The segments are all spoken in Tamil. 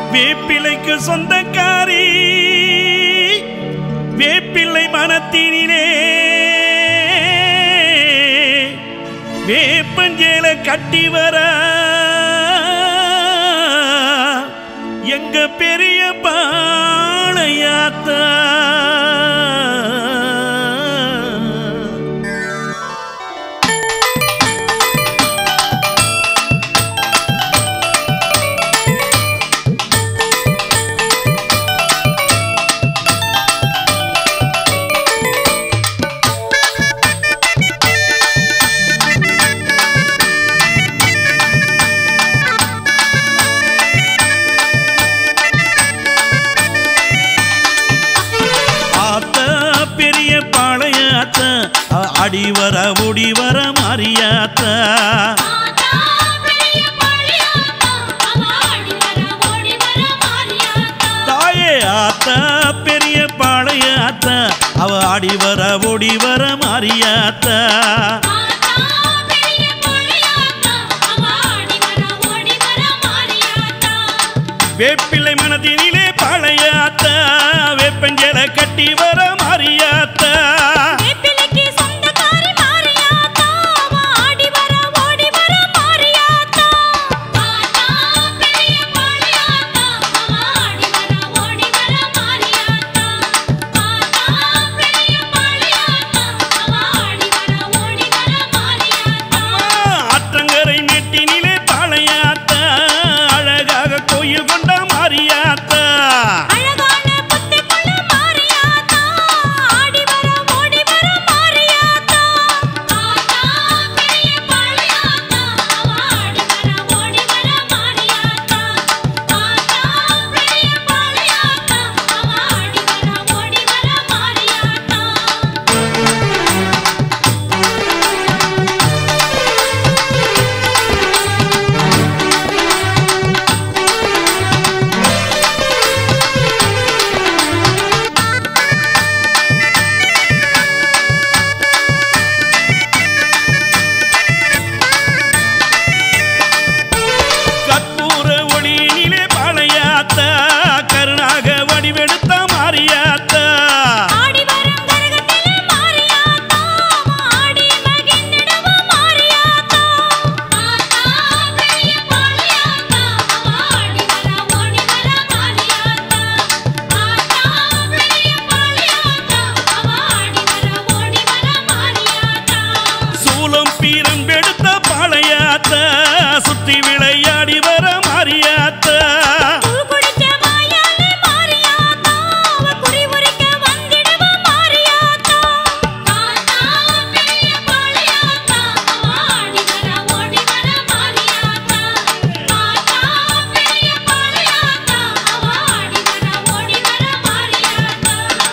வேப்பிலைக்கு சொந்தக்காரி வேப்பிள்ளை மனத்தினிலே வேப்பஞ்சேல கட்டி வர எங்க பெரிய பாளையாத்தா ஆத்தா பெரிய பாளையாத்தா அ- அடி வர முடி வர மாறியாத்தா ஆத்தா பெரிய பாளையாத்தா அவ ஆடி வர ஓடி வர மாரியாத்தா தாயே ஆத்தா பெரிய பாளையாத்தா அவ அடி வர முடி வர மாறியாத்தா ஆத்தா பெரிய பாளையாத்தா அவ ஆடி வர ஓடி வர மாரியாத்தா வேப்பிள்ளை மனதினிலே பாளையாத்தா வேப்பஞ்சல கட்டி வர மாறியாத்தா வேப்பிலைக்கு சொந்தக்காரி மாரியாத்தா அவ ஆடி வர ஓடி வர மாரியாத்தா ஆத்தா பெரிய பாளையாத்தா அவ ஆடி வர ஓடி வர மாரியாத்தா ஆத்தா பெரிய பாளையாத்தா அவ ஆடி வர ஓடி வர மாரியாத்தா ஆற்றங்கரை நெட்டினிலே பாளையாத்தா அழகாக கோயில் கொண்ட மாறியாத்தா அழகான புத்திக்குள்ள மாரியாத்தா ஆடி வர ஓடி வர மாரியாத்தா ஆத்தா பெரிய பாளையாத்தா அவ ஆடி வர ஓடி வர மாரியாத்தா ஆத்தா பெரிய பாளையாத்தா அவ ஆடி வர ஓடி வர மாரியாத்தா கற்பூர ஒளியினிலே பாளையாத்தா கருணாக வடிவெடுத்த மாறியாத்தா ஆடி வரும் கரகத்திலே மாரியாத்தா ஆடி மகிழ்ந்திடுவ மாரியாத்தா ஆத்தா பெரிய பாளையாத்தா அவ ஆடி வர ஓடி வர மாரியாத்தா ஆத்தா பெரிய பாளையாத்தா அவ ஆடி வர ஓடி வர மாரியாத்தா சூலம் பீரம் எடுத்த பாளையாத்தா சுத்தி விளையாடி வர மாறியாத்தா பூ குடிச்ச வாயாலே மாரியாத்தா அவ குறி உரிக்க வந்திடுவ மாரியாத்தா ஆத்தா பெரிய பாளையாத்தா அவ ஆடி வர ஓடி வர மாரியாத்தா ஆத்தா பெரிய பாளையாத்தா அவ ஆடி வர ஓடி வர மாரியாத்தா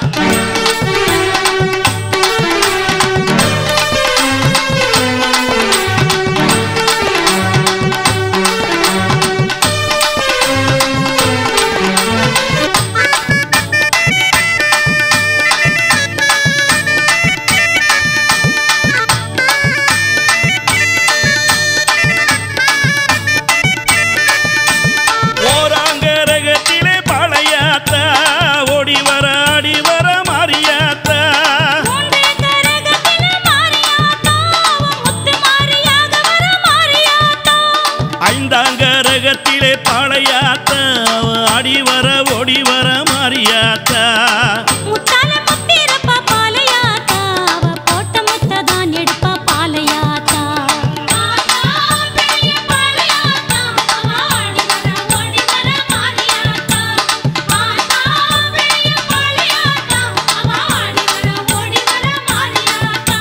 ஓராங்கரகத்திலே பாளையாத்தா ஓடி வர ஆடி வர மாறியாத்தா மூன்று கரகத்திலே மாரியாத்தா அவ முத்து மாரியாக வர மாரியாத்தா ஐந்தாங்கரகத்திலே பாளையாத்தா ஆடி வர ஓடி வர மாறியாத்தா முத்தால முத்திரப்பா பாலையாத்தா அவ போட்ட முத்ததான் எடுப்பா பாலையாத்தா ஆத்தா பெரிய பாலையாத்தா அவ ஆடி வர ஓடி வர மாரியாத்தா ஆத்தா பெரிய பாலையாத்தா அவ ஆடி வர ஓடி வர மாரியாத்தா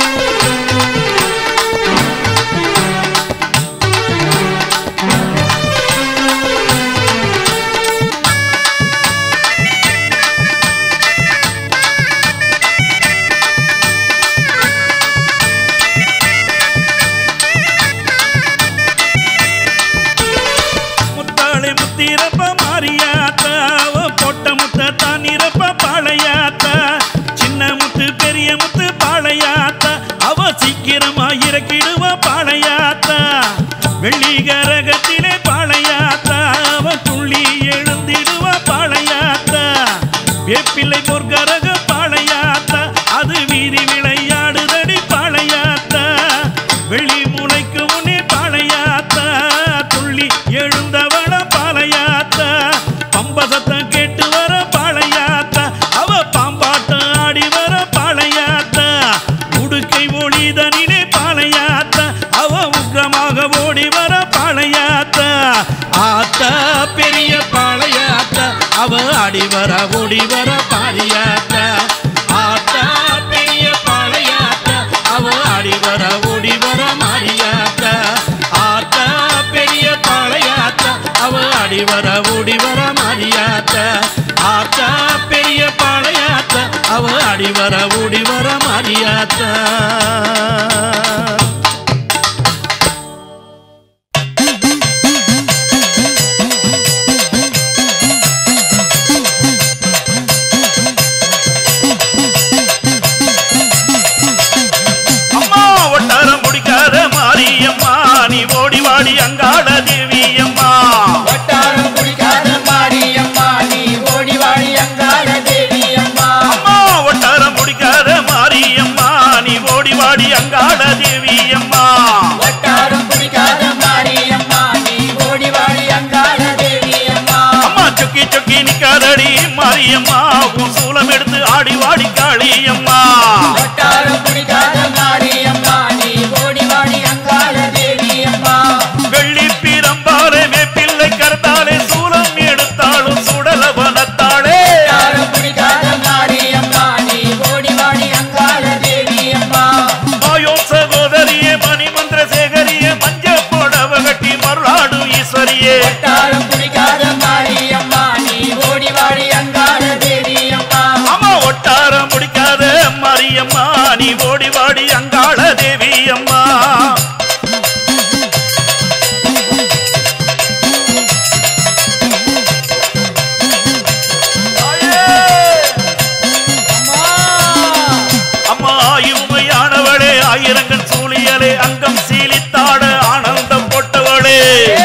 ஆ எழுந்திடுவா பாளையாத்தா வெள்ளி கரகத்திலே பாளையாத்தா அவ துள்ளி எழுந்திடுவா பாளையாத்தா வேப்பிள்ளை பொற்கரக பாளையாத்தா அது வீதி விளையாடுதடி பாளையாத்தா வெள்ளி மூளைக்கு முன்னே பாளையாத்தா துள்ளி எழுந்தவள பாளையாத்தா பம்பசத்தம் கேட்டு வர பாளையாத்தா அவ பாம்பாட்டம் ஆடி வர பாளையாத்தா உடுக்கை ஒளிதனிலே பாளையாத்தா அவ உக்கிரமாக ஓடி வர பாளையாத்தா ஆத்தா பெரிய பாளையாத்தா அவ ஆடி வர ஓடி வர பாளையாத்தா ஆத்தா பெரிய பாளையாத்தா அவ ஆடி வர ஓடி வர மாரியாத்தா ஆத்தா பெரிய பாளையாத்தா அவ ஆடி வர ஓடி வர மாரியாத்தா ஆத்தா பெரிய பாளையாத்தா அவ ஆடி வர ஓடி வர மாரியாத்தா அம்மா ஒட்டாரம் முடிக்காத மாரியம்மா நீ ஓடி வாடி அங்காள தேவியம்மா வட்டாரம் குடிக்காத மாரியம்மா நீ ஓடி வாடி அங்காள தேவியம்மா அம்மா ஒட்டாரம் முடிக்காத மாரியம்மா நீ ஓடி வாடி அங்காள தேவியம்மா வட்டாரம் குடிக்காத மாரியம்மா நீ ஓடி வாடி அங்காள தேவியம்மா அம்மா சொக்கி சொக்கி நிக்காதடி மாரியம்மா உன் சூலம் எடுத்து ஆடி வாடி காளியம்மா வட்டாரம் குடிக்காத மாரியம்மா நீ ஓடி வாடி அங்காள தேவியம்மா வெள்ளி பிரம்பாலே மேப்பிள்ளை கருத்தாலே சூலம் எடுத்தாலும் சுடலவனத்தாளே வட்டாரம் குடிக்காத மாரியம்மா நீ ஓடி வாடி அங்காள தேவியம்மா மாயோ சகோதரியே மணிமந்திர சேகரியே மஞ்ச புடவ கட்டி மருளாடும் ஈஸ்வரியே வட்டாரம் குடிக்காத மாரியம்மா நீ ஓடி வாடி அங்காள தேவியம்மா அம்மா ஒட்டாரம் முடிக்காத மாரியம்மா நீ ஓடி வாடி அங்காள தேவி அம்மா அம்மா ஆயுமையானவளே ஆயிரங்கள் சூழியலே அங்கம் சீலித்தாட ஆனந்தம் போட்டவளே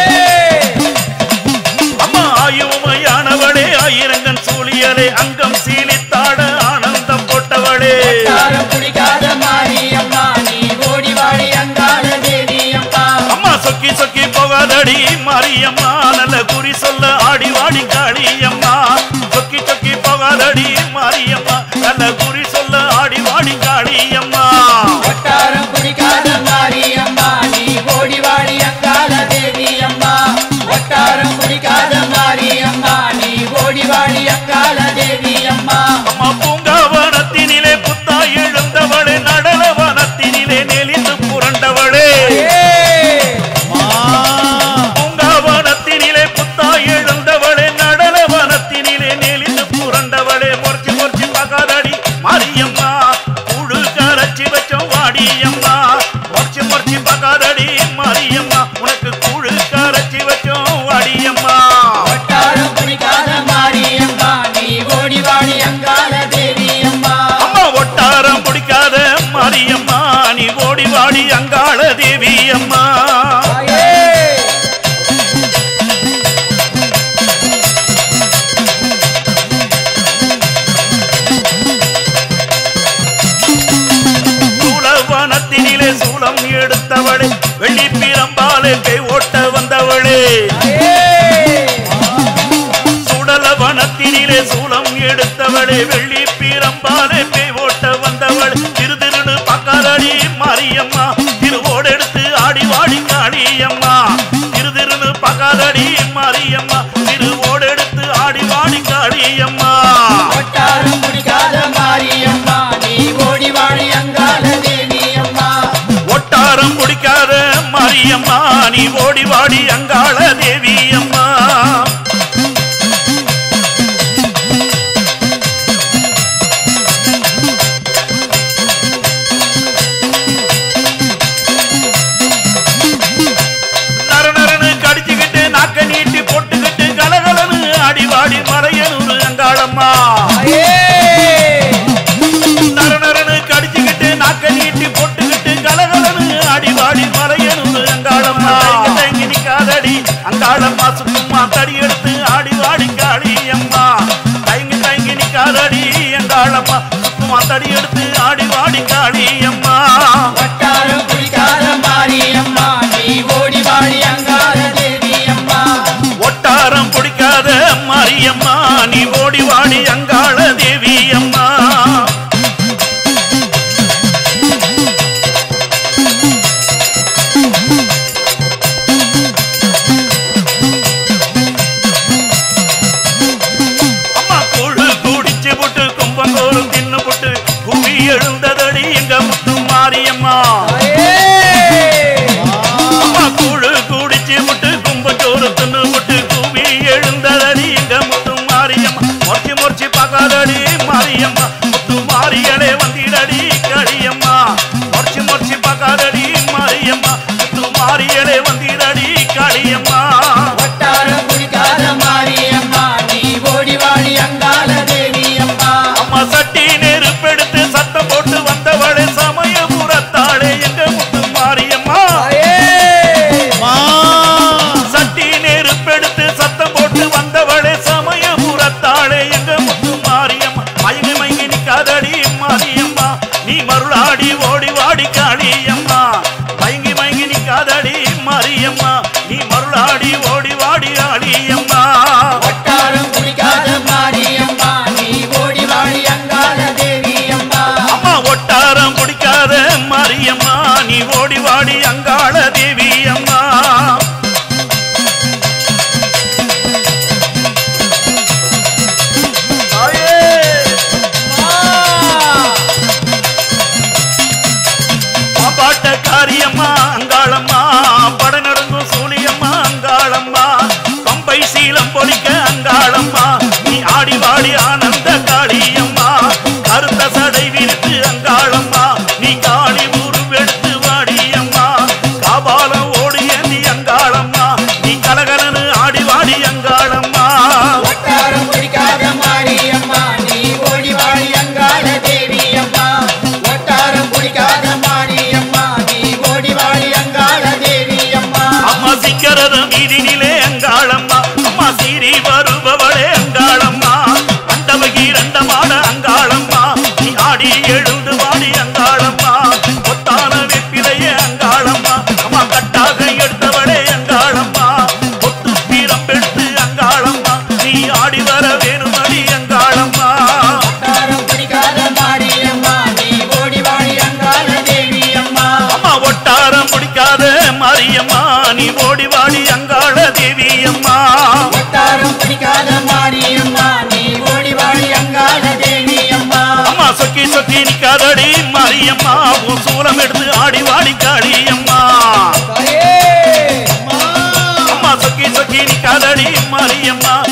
அம்மா ஆயுமையானவளே ஆயிரங்கள் சூழியலே அங்கம் சீலித்தாட ஆனந்தம் போட்டவளே வட்டாரம் குடிக்காத மாரியம்மா நீ ஓடி வாடி அங்காள தேவியம்மா அம்மா சொக்கி சொக்கி போகாதடி மாரியம்மா நல்ல குறி சொல்ல ஆடி வாடி காளியம்மா சொக்கி சொக்கி போகாதடி மாரியம்மா நல்ல குறி சொல்ல ஆடி வாடி காளியம்மா வட்டாரம் குடிக்காத மாரியம்மா நீ ஓடி வாடி அங்காள தேவியம்மா வட்டாரம் குடிக்காத மாரியம்மா நீ ஓடி வாடி அங்காள தேவியம்மா அம்மா பூங்காவனத்தினிலே புத்தா எழுந்தவளே நடனவனத்தினிலே நெளிந்து புரண்டவளே பூங்காவனத்தினிலே புத்தா எழுந்தவளே நடனவனத்தினிலே நெளிந்து புரண்டவளே முறைச்சு முறைச்சு பார்க்காதடி மாரியம்மா கூடு கரைச்சி வச்சோம் வாடியம்மா முறைச்சு முறைச்சு பார்க்காதடி மாரியம்மா உனக்கு கூடு கரைச்சி வச்சோம் வாடியம்மா வட்டாரம் குடிக்காத மாரியம்மா நீ ஓடி வாடி அங்காள தேவியம்மா அம்மா ஒட்டாரம் பிடிக்காத மாரியம்மா நீ ஓடி வாடி அங்காள தேவி அம்மா சூலவனத்தினிலே சூலம் எடுத்தவளே வெள்ளி பிரம்பாலே பேய் ஓட்ட வந்தவளே சுடலவனத்தினிலே சூலம் எடுத்தவளே வெள்ளி பிரம்பாலே பேய் ஓட்ட வந்தவள் திரு திருடு பக்காதடி மாரியம்மா திருவோடு எடுத்து ஆடி வாடி காளியம்மா திரு திருடு பக்காதடி மாரியம்மா திருவோடு எடுத்து ஆடி வாடி காளியம்மா வட்டாரம் குடிக்காத மாரியம்மா நீ ஓடி வாடி அங்காள தேவியம்மா ஒட்டாரம் குடிக்காத மாரியம்மா நீ ஓடி வாடி அங்காள தேவி அம்மா நர நரன்னு கடிச்சுக்கிட்டு நாக்க நீட்டி போட்டுக்கிட்டு கலகலன்னு ஆடி வாடி மலையனூர் அங்காளம்மா நர நரன்னு கடிச்சுக்கிட்டு நாக்க நீட்டி போட்டுக்கிட்டு கலகலன்னு ஆடி வாடி அங்காளம்மா சுத்தம்மா தடி எடுத்து ஆடி வாடி காளியம்மா தயங்கி தயங்கி நிக்காதடி அங்காளம்மா சுத்தம்மா தடி எடுத்து ஆடி வாடி காளியம்மா வட்டாரம் குடிக்காத மாரியம்மா நீ ஓடி வாடி அங்காள தேவி அம்மா ஒட்டாரம் பிடிக்காத மாரியம்மா நீ ஓடி வாடி அங்காள தேவி அம்மா அம்மா கூழு குடிச்சு புட்டு கும்பங்கோலும் தின்னு புட்டு குவி எழுந்ததடி எங்க முத்து மாரியம்மா அம்மா கூழு குடிச்சு முட்டு கும்பச்சோறு தின்னு முட்டு கூவி எழுந்ததடி எங்க முத்து மாரியம்மா முறைச்சு முறைச்சு பார்க்காதடி மாரியம்மா முத்து மாரியலே வந்திடடி களியம்மா முறைச்சு முறைச்சு பார்க்காதடி மாரியம்மா முத்து மாரியலே வந்திடடி களியம்மா வட்டாரம் குடிக்காத மாரியம்மா நீ ஓடி வாடி அங்காள தேவி அம்மா அம்மா சட்டி நெருப்பெடுத்து சத்தம் போட்டு வந்தவளே சமயபுரத்தாளே எங்க முத்து மாரியம்மா சட்டி நெருப்பெடுத்து சத்தம் போட்டு வந்தவளே சமயபுரத்தாளே எங்க முத்து மாரியம்மா மயங்கி மயங்கி நிக்காதடி மாரியம்மா நீ மருளாடி ஓடி வாடி காளியம்மா மயங்கி மயங்கி நிக்காதடி மாரியம்மா நீ மருளாடி ஓடி வாடி ஆளியம்மா வட்டாரம் குடிக்காத மாரியம்மா நீ ஓடி வாடி அங்காள தேவி அம்மா அம்மா ஒட்டாரம் பிடிக்காத மாரியம்மா நீ ஓடி வாடி அங்காள தேவி அம்மா பாட்ட காரியம்மா அங்காளம்மா பட நடுங்கும் சூழியம்மா அங்காளம்மா பம்பை சீலம் பொலிக்க அங்காளம்மா நீ ஆடி வாடி ஆனந்த காளியம்மா கருத்த சடை விரித்து அங்காளம்மா நீ காளி உருவெடுத்து வாடியம்மா காபாலம் ஓடி ஏந்தி அங்காளம்மா நீ கலகலனு ஆடி வாடி அங்காளம்மா வட்டாரம் குடிக்காத மாரியம்மா நீ ஓடி வாடி அங்காள தேவி அம்மா வட்டாரம் குடிக்காத மாரியம்மா நீ ஓடி வாடி அங்காள தேவி அம்மா அம்மா சிக்கரதம் வீதினிலே அங்காளம்மா அம்மா சீரி வருபவளே அங்காளம்மா அண்டவகி ரெண்டமாட அங்காளம்மா நீ ஆடி எழுந்து வாடி அங்காளம்மா கொத்தான வெப்பிலையே அங்காளம்மா அம்மா கட்டாக எடுத்தவளே அங்காளம்மா கொத்து பீரம்பெடுத்து அங்காளம்மா நீ ஆடி வர வேணுமடி அங்காளம்மா வட்டாரம் குடிக்காத மாரியம்மா நீ ஓடி வாடி அங்காள தேவி அம்மா அம்மா ஒட்டாரம் பிடிக்காத மாரியம்மா நீ ஓடி வாடி அங்காள தேவி அம்மா வட்டாரம் குடிக்காத மாரியம்மா நீ ஓடி வாடி அங்காள தேவி அம்மா அம்மா சொக்கி சொக்கி நிக்காதடி மாரியம்மா உன் சூலம் எடுத்து ஆடி வாடி காளியம்மா அம்மா சொக்கி சொக்கி நிக்காதடி மாரியம்மா